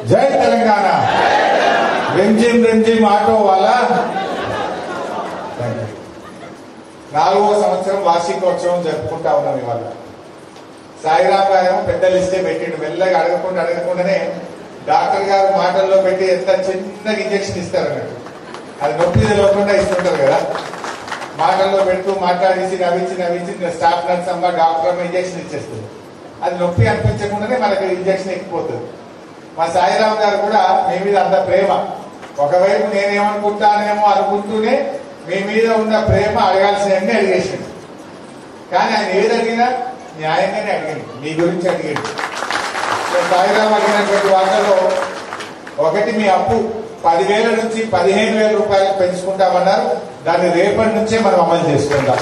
జై తెలంగాణ రెంజిమ్ రెంజిమ్ ఆటో వాళ్ళ నాలుగో సంవత్సరం వార్షికోత్సవం జరుపుకుంటా ఉన్నాం ఇవాళ సాయిరామ్ గారు పెద్ద లిస్టే పెట్టిండు మెల్లగా అడగకుండా అడగకుండానే డాక్టర్ గారు మాటల్లో పెట్టి ఎంత చిన్నగా ఇంజక్షన్ ఇస్తారు అన్నట్టు అది నొప్పి తెలియకుండా ఇస్తుంటారు కదా మాటల్లో పెడుతూ మాట్లాడేసి నవ్వించి నవ్వించి స్టాఫ్ నర్స్ అమ్మ డాక్టర్ అమ్మ ఇంజక్షన్ ఇచ్చేస్తుంది అది నొప్పి అనిపించకుండానే మనకి ఇంజక్షన్ ఎక్కిపోతుంది మా సాయిరామ్ గారు కూడా మీ మీద అంత ప్రేమ ఒకవైపు నేనేమనుకుంటానేమో అనుకుంటూనే మీ మీద ఉన్న ప్రేమ అడగాల్సినవన్నీ అడిగేసిండు కానీ ఆయన ఏది అడిగినా న్యాయంగానే అడిగింది మీ గురించి అడిగింది సో సాయిరామ్ అడిగినటువంటి వాటిలో ఒకటి మీ అప్పు పదివేల నుంచి పదిహేను వేల రూపాయలు పెంచుకుంటామన్నారు దాన్ని రేపటి నుంచే మనం అమలు చేసుకుందాం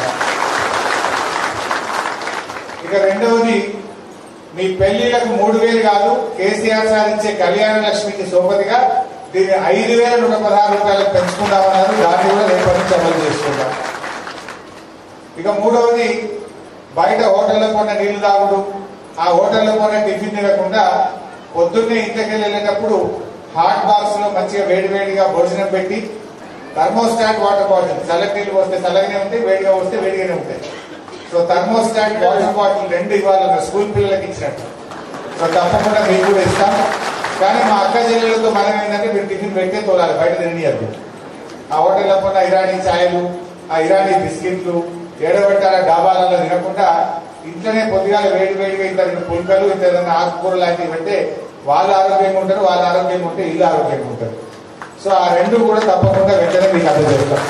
ఇక రెండవది మీ పెళ్లిలకు మూడు వేలు కాదు కేసీఆర్ సాధించే కళ్యాణ లక్ష్మికి సోపతిగా దీన్ని ఐదు వేల నూట పదహారు రూపాయలకు పెంచుకుందామన్నారు దాన్ని కూడా రేపటి నుంచి అమలు చేసుకుందాం ఇక మూడవది బయట హోటల్లో కొన్న నీళ్లు తాగుడు ఆ హోటల్లో కొన్న టిఫిన్ తినకుండా పొద్దున్నే ఇంటికి వెళ్ళేటప్పుడు హాట్ బాక్స్ లో మంచిగా వేడి వేడిగా భోజనం పెట్టి థర్మోస్టాట్ వాటర్ బాటిల్ చల్లటి నీళ్ళు వస్తే చల్లగానే ఉంటాయి వేడిగా వస్తే వేడిగానే ఉంటాయి సో థర్మోస్టాట్ వాటర్ బాటిల్ రెండు ఇవ్వాలన్న స్కూల్ పిల్లలకి ఇచ్చినట్టు సో తప్పకుండా మీకు కూడా ఇస్తాం కానీ మా అక్క చెల్లెలతో మనం ఏంటంటే మీరు టిఫిన్ పెట్టే తోలాలి బయట తిననియద్దు ఆ హోటల్లో కొన్న ఇరానీ ఛాయలు ఆ ఇరానీ బిస్కెట్లు ఏడబెట్టాల డాబాలలో తినకుండా ఇంట్లోనే పొద్దుగాల వేడి వేడిగా ఇంత రెండు పుల్కలు ఇంత ఏదైనా ఆకుకూర లాంటివి పెడితే వాళ్ళు ఆరోగ్యంగా ఉంటారు వాళ్ళు ఆరోగ్యంగా ఉంటే ఇల్లు ఆరోగ్యంగా ఉంటారు సో ఆ రెండు కూడా తప్పకుండా వెంటనే మీకు అందజేస్తాం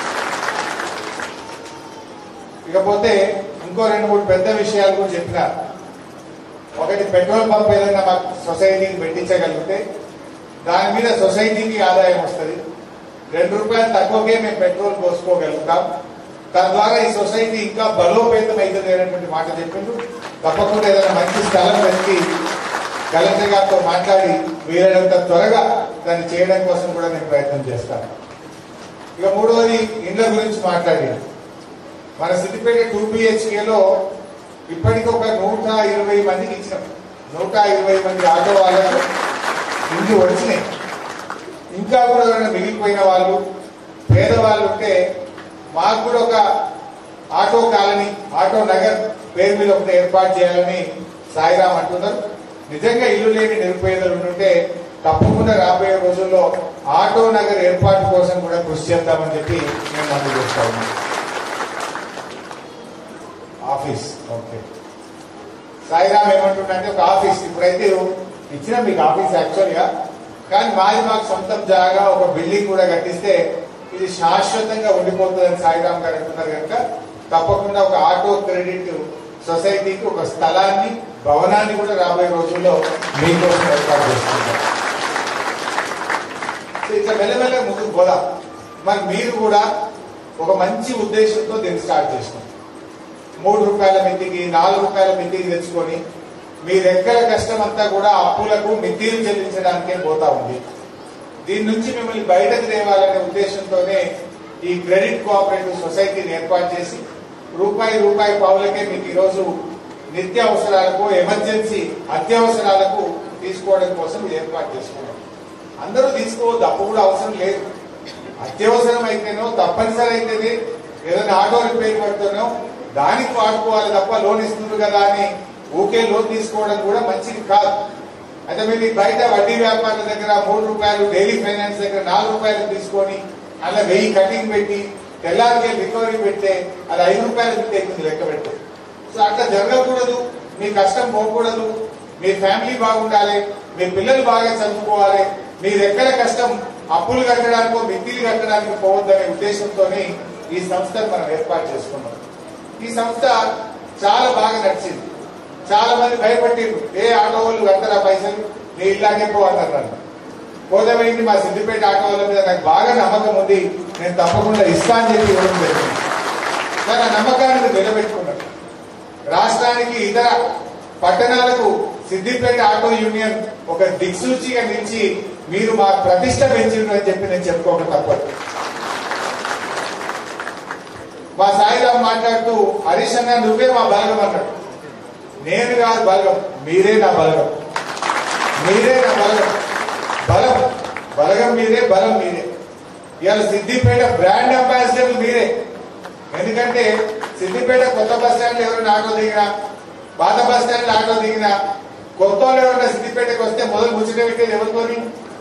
ఇకపోతే ఇంకో రెండు మూడు పెద్ద విషయాలు కూడా చెప్పినారు ఒకటి పెట్రోల్ పంప్ ఏదైనా మాకు సొసైటీకి పెట్టించగలిగితే దాని మీద సొసైటీకి ఆదాయం వస్తుంది రెండు రూపాయలు తక్కువకే మేము పెట్రోల్ పోసుకోగలుగుతాం తద్వారా ఈ సొసైటీ ఇంకా బలోపేతం అవుతుంది అనేటువంటి మాట చెప్పిండు తప్పకుండా ఏదైనా మంచి స్థలం వెతికి కలెక్టర్ గారితో మాట్లాడి వీలైనంత త్వరగా దాన్ని చేయడం కోసం కూడా నేను ప్రయత్నం చేస్తాను ఇక మూడవది ఇండ్ల గురించి మాట్లాడి మన సిద్దిపేట టూ బిహెచ్కేలో ఇప్పటికి ఒక నూట ఇరవై మందికి ఇచ్చినాం నూట ఇరవై మంది ఆటో వాళ్ళకు ఇంటి వచ్చినాయి ఇంకా కూడా ఎవరైనా మిగిలిపోయిన వాళ్ళు పేదవాళ్ళు ఉంటే మాకు కూడా ఒక ఆటో కాలనీ ఆటో నగర్ పేరు మీద ఒకటి ఏర్పాటు చేయాలని సాయిరామ్ అంటున్నారు నిజంగా ఇల్లు లేని నిరుపేదలు ఉంటే తప్పకుండా రాబోయే రోజుల్లో ఆటో నగర్ ఏర్పాటు కోసం కూడా కృషి చేద్దామని చెప్పి మేము మందు చేస్తా ఉన్నాం ఆఫీస్ ఓకే సాయిరామ్ ఏమంటుండంటే ఒక ఆఫీస్ ఇప్పుడైతే ఇచ్చిన మీకు ఆఫీస్ యాక్చువల్గా కానీ మాది మాకు సొంతం జాగా ఒక బిల్డింగ్ కూడా కట్టిస్తే ఇది శాశ్వతంగా ఉండిపోతుందని సాయిరామ్ గారు అంటున్నారు కనుక తప్పకుండా ఒక ఆటో క్రెడిట్ సొసైటీకి ఒక స్థలాన్ని భవనాన్ని కూడా రాబోయే రోజుల్లో మీకోసం ఏర్పాటు చేసుకుంటాం సో ఇట్లా మెల్లమెల్ల ముందుకు పోదాం మరి మీరు కూడా ఒక మంచి ఉద్దేశంతో దీన్ని స్టార్ట్ చేసినాం మూడు రూపాయల మితికి నాలుగు రూపాయల మితికి తెచ్చుకొని మీ రెక్కల కష్టం అంతా కూడా అప్పులకు మితిలు చెల్లించడానికే పోతా ఉంది దీని నుంచి మిమ్మల్ని బయటకు తేవాలనే ఉద్దేశంతోనే ఈ క్రెడిట్ కోఆపరేటివ్ సొసైటీని ఏర్పాటు చేసి రూపాయి రూపాయి పావులకే మీకు ఈరోజు నిత్య అవసరాలకు ఎమర్జెన్సీ అత్యవసరాలకు తీసుకోవడం కోసం ఇది ఏర్పాటు చేసుకున్నాం అందరూ తీసుకోవద్దు అప్పు కూడా అవసరం లేదు అత్యవసరం అయితేనో తప్పనిసరి అయితేనే ఏదైనా ఆటో రిపేర్ పడుతున్నో దానికి వాడుకోవాలి తప్ప లోన్ ఇస్తుంది కదా అని ఊకే లోన్ తీసుకోవడం కూడా మంచిది కాదు అయితే మీరు ఈ బయట వడ్డీ వ్యాపారుల దగ్గర మూడు రూపాయలు డైలీ ఫైనాన్స్ దగ్గర నాలుగు రూపాయలు తీసుకొని అలా వెయ్యి కటింగ్ పెట్టి తెల్లారికే రికవరీ పెడితే అది ఐదు రూపాయలు బిల్ అవుతుంది లెక్క పెడితే సో అట్లా జరగకూడదు మీ కష్టం పోకూడదు మీ ఫ్యామిలీ బాగుండాలి మీ పిల్లలు బాగా చదువుకోవాలి మీ ఎక్కడ కష్టం అప్పులు కట్టడానికో మిత్తిలు కట్టడానికి పోవద్దనే ఉద్దేశంతోనే ఈ సంస్థను మనం ఏర్పాటు చేసుకున్నాం ఈ సంస్థ చాలా బాగా నడిచింది చాలా మంది భయపట్టిండ్రు ఏ ఆటో వాళ్ళు కట్టరా పైసలు నీ ఇలాగే పో అన్నారు నన్ను పోదమైంది మా సిద్దిపేట ఆటో వాళ్ళ మీద నాకు బాగా నమ్మకం ఉంది నేను తప్పకుండా ఇస్తా అని చెప్పి ఇవ్వడం జరిగింది కానీ ఆ నమ్మకాన్ని మీరు నిలబెట్టుకున్నారు రాష్ట్రానికి ఇతర పట్టణాలకు సిద్దిపేట ఆటో యూనియన్ ఒక దిక్సూచిగా నిలిచి మీరు మా ప్రతిష్ట పెంచిండ్రు అని చెప్పి నేను చెప్పుకోక తప్పదు మా సాయిరామ్ మాట్లాడుతూ హరీష్ అన్న నువ్వే మా బలగం అన్నాడు నేను కాదు బలగం మీరే నా బలగం మీరే నా బలగం బలం బలగం మీరే బలం మీరే ఇవాళ సిద్దిపేట బ్రాండ్ అంబాసిడర్ మీరే ఎందుకంటే సిద్దిపేట కొత్త బస్ స్టాండ్ ఎవరైనా ఆటో దిగినా పాత బస్ స్టాండ్ ఆటో దిగినా కొత్త వాళ్ళు ఎవరైనా సిద్దిపేటకి వస్తే మొదలు ముచ్చట పెట్టేది ఎవరితోని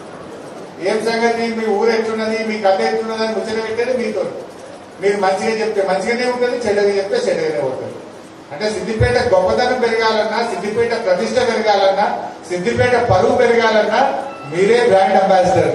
ఏం సంగతి మీ ఊరు ఎట్లున్నది మీ కథ ఎట్లున్నది అని ముచ్చట పెట్టేది మీతో మీరు మంచిగా చెప్తే మంచిగానే ఉంటుంది చెడ్డగా చెప్తే చెడ్డగానే ఉంటుంది అంటే సిద్దిపేట గొప్పతనం పెరగాలన్నా సిద్దిపేట ప్రతిష్ట పెరగాలన్నా సిద్దిపేట పరువు పెరగాలన్నా మీరే బ్రాండ్ అంబాసిడర్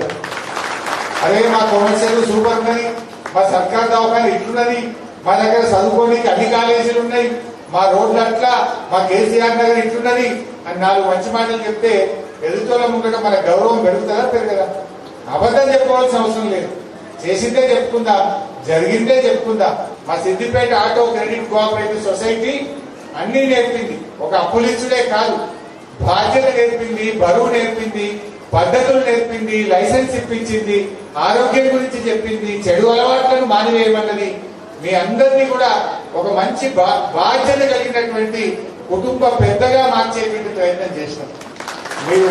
అరే మా కమర్షియల్ సూపర్ ఉన్నది మా సర్కార్ దవాఖాన ఇట్లున్నది మా దగ్గర చదువుకోనికి అన్ని కాలేజీలు ఉన్నాయి మా రోడ్లు అట్లా మా కేసీఆర్ నగర్ ఇట్లున్నది అని నాలుగు మంచి మాటలు చెప్తే ఎదుటోళ్ళ ముంగట మన గౌరవం పెరుగుతుందా పెరగదా అబద్ధం చెప్పుకోవాల్సిన అవసరం లేదు చేసిందే చెప్పుకుందాం జరిగిందే చెప్పుకుందాం మా Siddipet auto credit cooperative society అన్ని నేర్పింది ఒక అప్పులిచ్చుడే కాదు బాధ్యత నేర్పింది బరువు నేర్పింది పద్ధతులు నేర్పింది లైసెన్స్ ఇప్పించింది ఆరోగ్యం గురించి చెప్పింది చెడు అలవాట్లను మానివేయమన్నది మీ అందరినీ కూడా ఒక మంచి బా- బాధ్యత కలిగినటువంటి కుటుంబ పెద్దగా మార్చేటువంటి ప్రయత్నం చేసినాం మీరు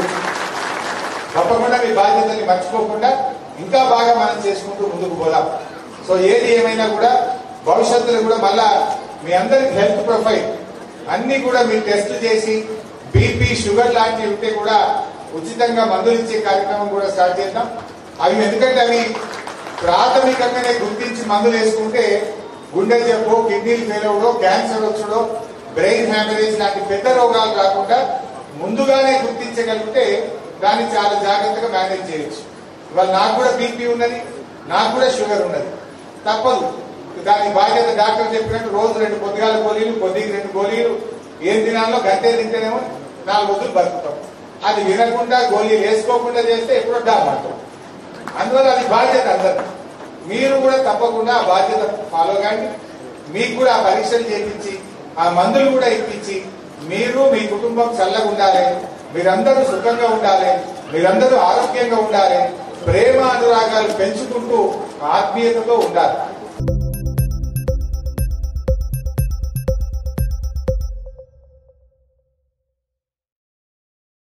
తప్పకుండా మీ బాధ్యతల్ని మర్చిపోకుండా ఇంకా బాగా మనం చేసుకుంటూ ముందుకు పోదాం సో ఏది ఏమైనా కూడా భవిష్యత్తులో కూడా మళ్ళా మీ అందరికి హెల్త్ ప్రొఫైల్ అన్ని కూడా మీరు టెస్ట్ చేసి బీపీ షుగర్ లాంటివి ఉంటే కూడా ఉచితంగా మందులు ఇచ్చే కార్యక్రమం కూడా స్టార్ట్ చేద్దాం అవి ఎందుకంటే అవి ప్రాథమికంగానే గుర్తించి మందులు వేసుకుంటే గుండె జబ్బు కిడ్నీలు ఫెయిల్ అవడో క్యాన్సర్ వచ్చడో బ్రెయిన్ హ్యామరేజ్ లాంటి పెద్ద రోగాలు రాకుండా ముందుగానే గుర్తించగలిగితే దాన్ని చాలా జాగ్రత్తగా మేనేజ్ చేయొచ్చు ఇవాళ నాకు కూడా బీపీ ఉన్నది నాకు కూడా షుగర్ ఉన్నది తప్పదు దాని బాధ్యత డాక్టర్ చెప్పినట్టు రోజు రెండు పొద్దుగాల గోళీలు కొద్దిగా రెండు గోళీలు ఏం తినాలో గంటే తింటేనేమో నాలుగు రోజులు బతుకుతాం అది వినకుండా గోళీలు వేసుకోకుండా చేస్తే ఎప్పుడో డామంటాం అందువల్ల అది బాధ్యత అందరు మీరు కూడా తప్పకుండా ఆ బాధ్యత ఫాలో కాండి మీకు కూడా ఆ పరీక్షలు చేయించి ఆ మందులు కూడా ఇప్పించి మీరు మీ కుటుంబం చల్లగా ఉండాలి మీరందరూ సుఖంగా ఉండాలి మీరందరూ ఆరోగ్యంగా ఉండాలి ప్రేమ అనురాగాలు పెంచుకుంటూ ఆత్మీయతతో ఉండాలి